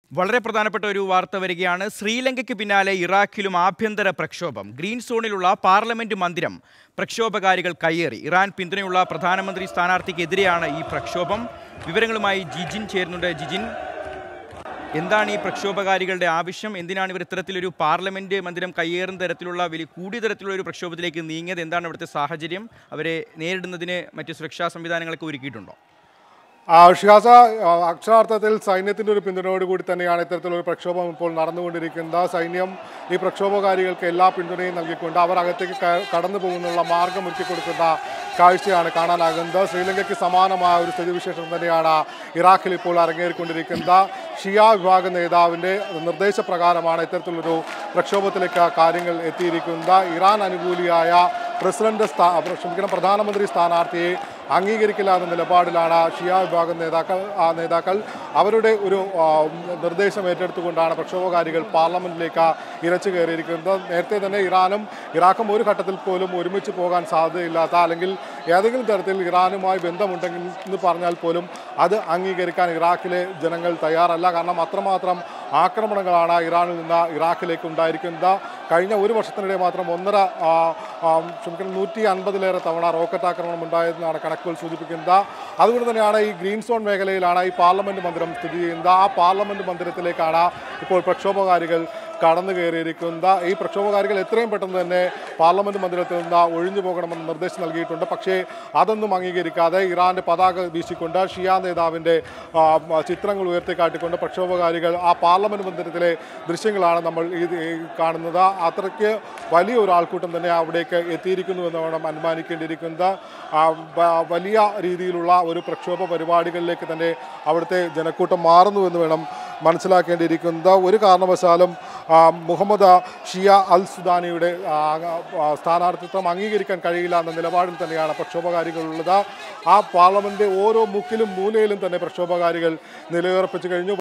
വളരെ പ്രധാനപ്പെട്ട ഒരു വാർത്ത വരികയാണ് ശ്രീലങ്കയ്ക്ക് പിന്നാലെ ഇറാഖിലും ആഭ്യന്തര പ്രക്ഷോഭം ഗ്രീൻ സോണിലുള്ള പാർലമെന്റ് മന്ദിരം പ്രക്ഷോഭകാരികൾ കയ്യേറി ഇറാൻ പിന്തുണയുള്ള പ്രധാനമന്ത്രി സ്ഥാനാർത്ഥിക്കെതിരെയാണ് ഈ പ്രക്ഷോഭം വിവരങ്ങളുമായി ജിജിൻ ചേരുന്നുണ്ട് ജിജിൻ എന്താണ് ഈ പ്രക്ഷോഭകാരികളുടെ ആവശ്യം എന്തിനാണ് ഇവർ ഇത്തരത്തിലൊരു പാർലമെന്റ് മന്ദിരം കയ്യേറുന്ന തരത്തിലുള്ള വലിയ കൂടിയ തരത്തിലുള്ള ഒരു പ്രക്ഷോഭത്തിലേക്ക് നീങ്ങിയത് എന്താണ് ഇവിടുത്തെ സാഹചര്യം അവരെ നേരിടുന്നതിന് മറ്റ് സുരക്ഷാ സംവിധാനങ്ങളൊക്കെ ഒരുക്കിയിട്ടുണ്ടോ ആ, ഷിഹാസ ആ, അക്ഷരാർത്ഥത്തിൽ സൈന്യത്തിന്റെ ഒരു പിന്തുണയോടുകൂടി തന്നെയാണ് ഇത്തരത്തിലൊരു പ്രക്ഷോഭം ഇപ്പോൾ നടന്നുകൊണ്ടിരിക്കുന്നത് സൈന്യം ഈ പ്രക്ഷോഭകാരികൾക്ക് എല്ലാ പിന്തുണയും നൽകിക്കൊണ്ട് അവർ അകത്തേക്ക് ക- കടന്നു പോകുന്നുള്ള മാർഗം ഒരുക്കി കൊടുക്കുന്ന കാഴ്ചയാണ് കാണാനാകുന്നത് ശ്രീലങ്കയ്ക്ക് സമാനമായ ഒരു സ്ഥിതിവിശേഷം തന്നെയാണ് ഇറാഖിൽ ഇപ്പോൾ അരങ്ങേറിക്കൊണ്ടിരിക്കുന്നത് ഷിയ വിഭാഗ നേതാവിൻ്റെ നിർദ്ദേശപ്രകാരമാണ് ഇത്തരത്തിലൊരു പ്രക്ഷോഭത്തിലേക്ക് കാര്യങ്ങൾ എത്തിയിരിക്കുന്നത് ഇറാൻ അനുകൂലിയായ പ്രസിഡന്റ് സ്ഥാ ക്ഷമിക്കണം പ്രധാനമന്ത്രി സ്ഥാനാർത്ഥിയെ അംഗീകരിക്കില്ല എന്ന നിലപാടിലാണ് ഷിയ വിഭാഗം നേതാക്കൾ ആ നേതാക്കൾ അവരുടെ ഒരു ആ, നിർദ്ദേശം ഏറ്റെടുത്തുകൊണ്ടാണ് പ്രക്ഷോഭകാരികൾ പാർലമെന്റിലേക്ക് ഇരച്ചു കയറിയിരിക്കുന്നത് നേരത്തെ തന്നെ ഇറാനും ഇറാഖും ഒരു ഘട്ടത്തിൽ പോലും ഒരുമിച്ച് പോകാൻ സാധ്യതയില്ലാത്ത അല്ലെങ്കിൽ ഏതെങ്കിലും തരത്തിൽ ഇറാനുമായി ബന്ധമുണ്ടെങ്കിൽ എന്ന് പറഞ്ഞാൽ പോലും അത് അംഗീകരിക്കാൻ ഇറാഖിലെ ജനങ്ങൾ തയ്യാറല്ല കാരണം അത്രമാത്രം ആക്രമണങ്ങളാണ് ഇറാനിൽ നിന്ന് ഇറാഖിലേക്ക് ഉണ്ടായിരിക്കുന്നത് കഴിഞ്ഞ ഒരു വർഷത്തിനിടെ മാത്രം ഒന്നര ആ, ആ, ക്ഷമിക്കണം നൂറ്റി അൻപതിലേറെ തവണ റോക്കറ്റ് ആക്രമണം ഉണ്ടായതെന്നാണ് കണക്കുകൾ സൂചിപ്പിക്കുന്നത് അതുകൊണ്ട് തന്നെയാണ് ഈ ഗ്രീൻ സോൺ മേഖലയിലാണ് ഈ പാർലമെന്റ് മന്ദിരം സ്ഥിതി ചെയ്യുന്നത് ആ പാർലമെന്റ് മന്ദിരത്തിലേക്കാണ് ഇപ്പോൾ പ്രക്ഷോഭകാരികൾ കടന്നു കയറിയിരിക്കുന്നത് ഈ പ്രക്ഷോഭകാരികൾ എത്രയും പെട്ടെന്ന് തന്നെ പാർലമെന്റ് മന്ദിരത്തിൽ നിന്ന് ഒഴിഞ്ഞു പോകണമെന്ന് നിർദ്ദേശം നൽകിയിട്ടുണ്ട് പക്ഷേ അതൊന്നും അംഗീകരിക്കാതെ ഇറാന്റെ പതാക വീശിക്കൊണ്ട് ഷിയ നേതാവിന്റെ ആ, ചിത്രങ്ങൾ ഉയർത്തിക്കാട്ടിക്കൊണ്ട് പ്രക്ഷോഭകാരികൾ ആ പാർലമെന്റ് മന്ദിരത്തിലെ ദൃശ്യങ്ങളാണ് നമ്മൾ ഇത് ഈ കാണുന്നത് അത്രയ്ക്ക് വലിയ ഒരു ആൾക്കൂട്ടം തന്നെ അവിടേക്ക് എത്തിയിരിക്കുന്നു എന്ന് വേണം അനുമാനിക്കേണ്ടിയിരിക്കുന്നത് ആ, വ- വലിയ രീതിയിലുള്ള ഒരു പ്രക്ഷോഭ പരിപാടികളിലേക്ക് തന്നെ അവിടുത്തെ ജനക്കൂട്ടം മാറുന്നു എന്ന് വേണം മനസ്സിലാക്കേണ്ടിയിരിക്കുന്നത് ഒരു കാരണവശാലും ആ, മുഹമ്മദ് ഷിയ അൽ സുദാനിയുടെ ആ, ആ, സ്ഥാനാർത്ഥിത്വം അംഗീകരിക്കാൻ കഴിയില്ല എന്ന നിലപാടിൽ തന്നെയാണ് പ്രക്ഷോഭകാരികളുള്ളത് ആ പാർലമെന്റ് ഓരോ മുക്കിലും മൂലയിലും തന്നെ പ്രക്ഷോഭകാരികൾ നിലയുറപ്പിച്ചു കഴിഞ്ഞു